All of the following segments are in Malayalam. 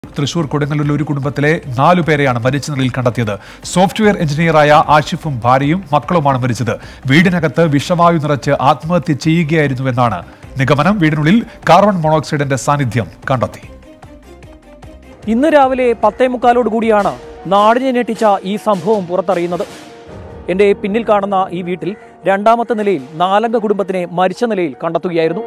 തൃശൂർ കൊടുങ്ങല്ലൂരിൽ ഒരു കുടുംബത്തിലെ നാലു പേരെയാണ് മരിച്ച നിലയിൽ കണ്ടെത്തിയത് സോഫ്റ്റ്വെയർ എഞ്ചിനീയറായ ആഷിഫും ഭാര്യയും മക്കളുമാണ് മരിച്ചത് വീടിനകത്ത് വിഷവായു നിറച്ച് ആത്മഹത്യ ചെയ്യുകയായിരുന്നുവെന്നാണ് നിഗമനം വീടിനുള്ളിൽ കാർബൺ മോണോക്സൈഡിന്റെ സാന്നിധ്യം കണ്ടെത്തി ഇന്ന് രാവിലെ പത്തേ മുക്കാലോട് കൂടിയാണ് നാടിനെ ഞെട്ടിച്ച ഈ സംഭവം പുറത്തറിയുന്നത് എൻ്റെ പിന്നിൽ കാണുന്ന ഈ വീട്ടിൽ രണ്ടാമത്തെ നിലയിൽ നാലംഗ കുടുംബത്തിനെ മരിച്ച നിലയിൽ കണ്ടെത്തുകയായിരുന്നു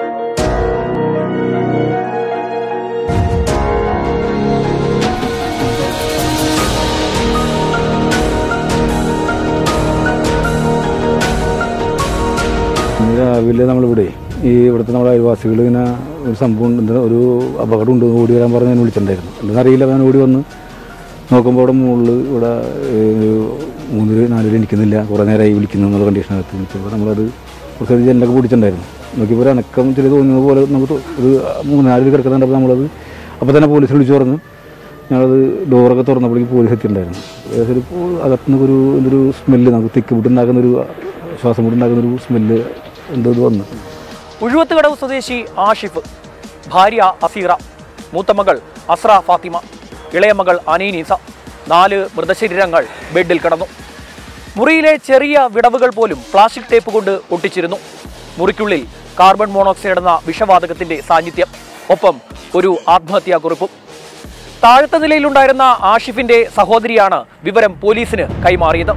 ഇന്ന് രാവിലെ നമ്മളിവിടെ ഈ ഇവിടുത്തെ നമ്മുടെ അയൽവാസികൾ ഇങ്ങനെ ഒരു സംഭവം ഉണ്ട് ഒരു അപകടം ഉണ്ട് ഓടി വരാൻ പറഞ്ഞ് എന്നെ വിളിച്ചിട്ടുണ്ടായിരുന്നു എന്തെന്ന് അറിയില്ല ഞാൻ ഓടി വന്ന് നോക്കുമ്പോൾ അവിടെ മുകളിൽ ഇവിടെ ഏഹ്, ഒരു മൂന്നില് നാലില് ഇരിക്കുന്നില്ല കുറേ നേരമായി വിളിക്കുന്നു എന്നുള്ള കണ്ടീഷനകത്ത് വിളിച്ചപ്പോൾ നമ്മളത് കുറച്ച് ജനലൊക്കെ പിടിച്ചിട്ടുണ്ടായിരുന്നു നോക്കിയപ്പോൾ ഒരു അനക്കം ചില തോന്നുന്നത് പോലെ നമുക്ക് തോ- ഒരു മൂന്നാലിൽ കിടക്കുന്നുണ്ടപ്പോൾ നമ്മളത് അപ്പോൾ തന്നെ പോലീസ് വിളിച്ചു പറഞ്ഞു ഞങ്ങളത് ഡോറൊക്കെ തുറന്നപ്പോഴേക്കും പോലീസ് എത്തിയിട്ടുണ്ടായിരുന്നു ഏകദേശം ഒരു പോ- അകത്തുനിന്ന് ഒരു എന്തൊരു സ്മെല്ല് നമുക്ക് തിക്ക് വിട്ടുണ്ടാക്കുന്ന ഒരു ശ്വാസം വിട്ടുണ്ടാക്കുന്ന ഒരു സ്മെല്ല് എന്തോ ഇത് വന്നു ഉഴുവത്തുകടവ് സ്വദേശി ആഷിഫ് ഭാര്യ അസീറ മൂത്തമകൾ അസ്ര ഫാത്തിമ ഇളയമകൾ അനീനീസ നാല് മൃതശരീരങ്ങൾ ബെഡിൽ കിടന്നു മുറിയിലെ ചെറിയ വിടവുകൾ പോലും പ്ലാസ്റ്റിക് ടേപ്പ് കൊണ്ട് ഒട്ടിച്ചിരുന്നു മുറിക്കുള്ളിൽ കാർബൺ മോണോക്സൈഡ് എന്ന വിഷവാതകത്തിന്റെ സാന്നിധ്യം ഒപ്പം ഒരു ആത്മഹത്യാക്കുറിപ്പും താഴത്തെ നിലയിലുണ്ടായിരുന്ന ആഷിഫിന്റെ സഹോദരിയാണ് വിവരം പോലീസിന് കൈമാറിയത്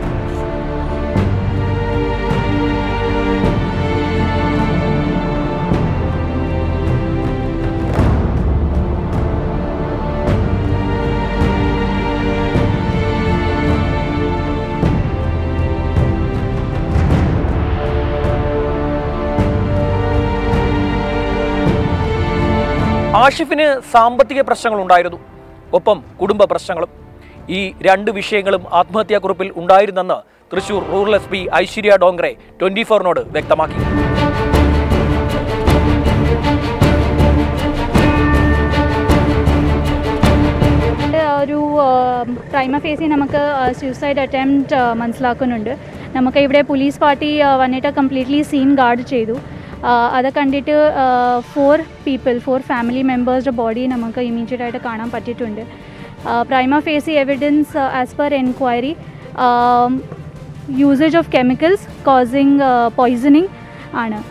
ആഷിഫിന് സാമ്പത്തിക പ്രശ്നങ്ങൾ ഉണ്ടായിരുന്നു ഒപ്പം കുടുംബ പ്രശ്നങ്ങളും ഈ രണ്ട് വിഷയങ്ങളും ആത്മഹത്യാക്കുറിപ്പിൽ ഉണ്ടായിരുന്നെന്ന് Thrissur rural S P Aishwarya Dongre twenty ഫോറിനോട് വ്യക്തമാക്കി ഒരു പ്രൈമ ഫേസി നമുക്ക് സ്യൂസൈഡ് അറ്റംപ്റ്റ് മനസ്സിലാക്കുന്നുണ്ട് നമുക്ക് ഇവിടെ പോലീസ് പാർട്ടി വന്നിട്ട് കംപ്ലീറ്റ്ലി സീൻ ഗാർഡ് ചെയ്തു ആ, അത് കണ്ടിട്ട് ഫോർ പീപ്പിൾ ഫോർ ഫാമിലി മെമ്പേഴ്സിൻ്റെ ബോഡി നമുക്ക് ഇമീഡിയറ്റ് ആയിട്ട് കാണാൻ പറ്റിയിട്ടുണ്ട് prima facie evidence as per enquiry usage of chemicals causing poisoning ആണ്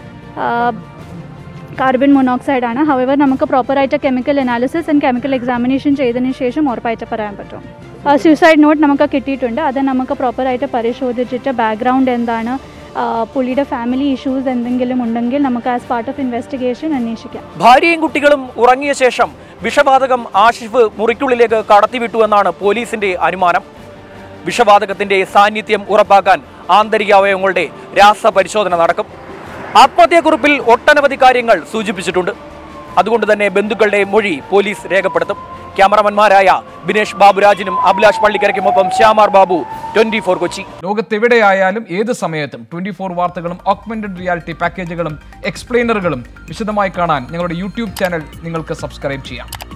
കാർബൺ മൊണോക്സൈഡ് ആണ് ഹവർ നമുക്ക് പ്രോപ്പറായിട്ട് chemical analysis and chemical examination ചെയ്തതിന് ശേഷം ഉറപ്പായിട്ട് പറയാൻ പറ്റും സൂസൈഡ് നോട്ട് നമുക്ക് കിട്ടിയിട്ടുണ്ട് അത് നമുക്ക് പ്രോപ്പറായിട്ട് പരിശോധിച്ചിട്ട് ബാക്ക്ഗ്രൗണ്ട് എന്താണ് ആ, പുള്ളിയുടെ ഫാമിലി ഇഷ്യൂസ് എന്തെങ്കിലും ഉണ്ടെങ്കിൽ നമുക്ക് ആസ് പാർട്ട് ഓഫ് ഇൻവെസ്റ്റിഗേഷൻ അന്വേഷിക്കാം ഭാര്യയും കുട്ടികളും ഉറങ്ങിയ ശേഷം വിഷവാതകം ആഷിഫ് മുറിക്കുള്ളിലേക്ക് കടത്തിവിട്ടു എന്നാണ് പോലീസിന്റെ അനുമാനം വിഷവാതകത്തിന്റെ സാന്നിധ്യം ഉറപ്പാക്കാൻ ആന്തരിക അവയവങ്ങളുടെ രാസപരിശോധന നടക്കും ആത്മഹത്യാക്കുറിപ്പിൽ ഒട്ടനവധി കാര്യങ്ങൾ സൂചിപ്പിച്ചിട്ടുണ്ട് അതുകൊണ്ട് തന്നെ ബന്ധുക്കളുടെ മൊഴി പോലീസ് രേഖപ്പെടുത്തും ക്യാമറമാൻമാരായ ബിനേഷ് ബാബുരാജിനും അഭിലാഷ് പള്ളിക്കരയ്ക്കുമൊപ്പം ശ്യാമാർ ബാബു ട്വന്റി ഫോർ കൊച്ചി ലോകത്തെവിടെയായാലും ഏത് സമയത്തും ട്വന്റി ഫോർ വാർത്തകളും ഓഗ്മെന്റഡ് റിയാലിറ്റി പാക്കേജുകളും എക്സ്പ്ലെയിനറുകളും വിശദമായി കാണാൻ ഞങ്ങളുടെ യൂട്യൂബ് ചാനൽ നിങ്ങൾക്ക് സബ്സ്ക്രൈബ് ചെയ്യാം